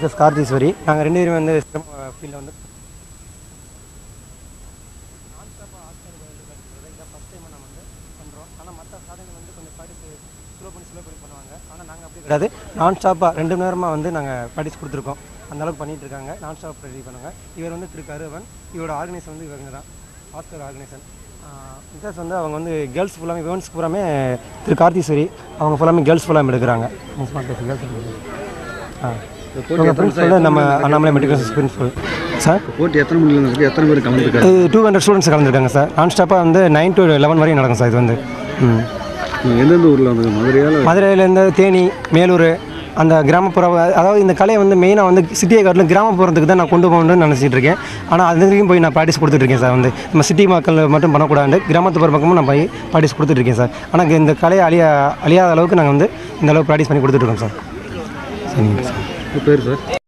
Mrs Kartheeswari நாங்கள் ரெண்டு பேரும் வந்து ஃபீல்டில் வந்து கிடையாது நான் ஸ்டாப்பாக ரெண்டு மணி நேரமாக வந்து நாங்கள் ப்ராக்டிஸ் கொடுத்துருக்கோம் அந்த அளவுக்கு பண்ணிட்டு இருக்காங்க நான் ஸ்டாப் ரெடி பண்ணுவாங்க இவர் வந்து திரு கருவன் இவரோட ஆர்கனைசர் வந்து இவங்க தான் ஆஸ்கர் ஆர்கனைசர் மிஸ்ஸஸ் வந்து அவங்க வந்து கேர்ள்ஸ் ஃபுல்லாமே விமன்ஸ் பூராமே திரு கார்த்தீஸ்வரி அவங்க ஃபுல்லாமே கேர்ள்ஸ் ஃபுல்லாமே எடுக்கிறாங்க கேர்ள்ஸ் ஆ உங்கள் பிரின்ஸ்பல் நம்ம அண்ணாமலை மெடிக்கல் பிரின்ஸ்பல் சார் போட்டி எத்தனை மணில இருக்கு எத்தனை பேர் கலந்துருக்காரு இது டூ ஹண்ட்ரட் ஸ்டூடெண்ட்ஸ் கலந்துருக்காங்க சார் நான் ஸ்டாப்பாக வந்து நைன் டு லெவன் வரையும் நடக்கும் சார் இது வந்து ம் எந்தெந்த ஊரில் வந்து மதுரையால் மதுரையிலேருந்து தேனி மேலூர் அந்த கிராமப்புற அதாவது இந்த கலையை வந்து மெயினாக வந்து சிட்டியை காட்டிலும் கிராமப்புறத்துக்கு தான் நான் கொண்டு போகணும்னு நினச்சிட்டு இருக்கேன் ஆனால் அது வரைக்கும் போய் நான் ப்ராக்டிஸ் கொடுத்துட்ருக்கேன் சார் வந்து நம்ம சிட்டி மக்கள் மட்டும் பண்ணக்கூடாது கிராமத்துப்புற பக்கமும் நான் போய் ப்ராக்டிஸ் கொடுத்துட்ருக்கேன் சார் ஆனால் இந்த கலையை அழியா அழியாத அளவுக்கு நாங்கள் வந்து இந்த அளவுக்கு ப்ராக்டிஸ் பண்ணி கொடுத்துட்ருக்கோம் சார் சரிங்க சார் பேர் சார்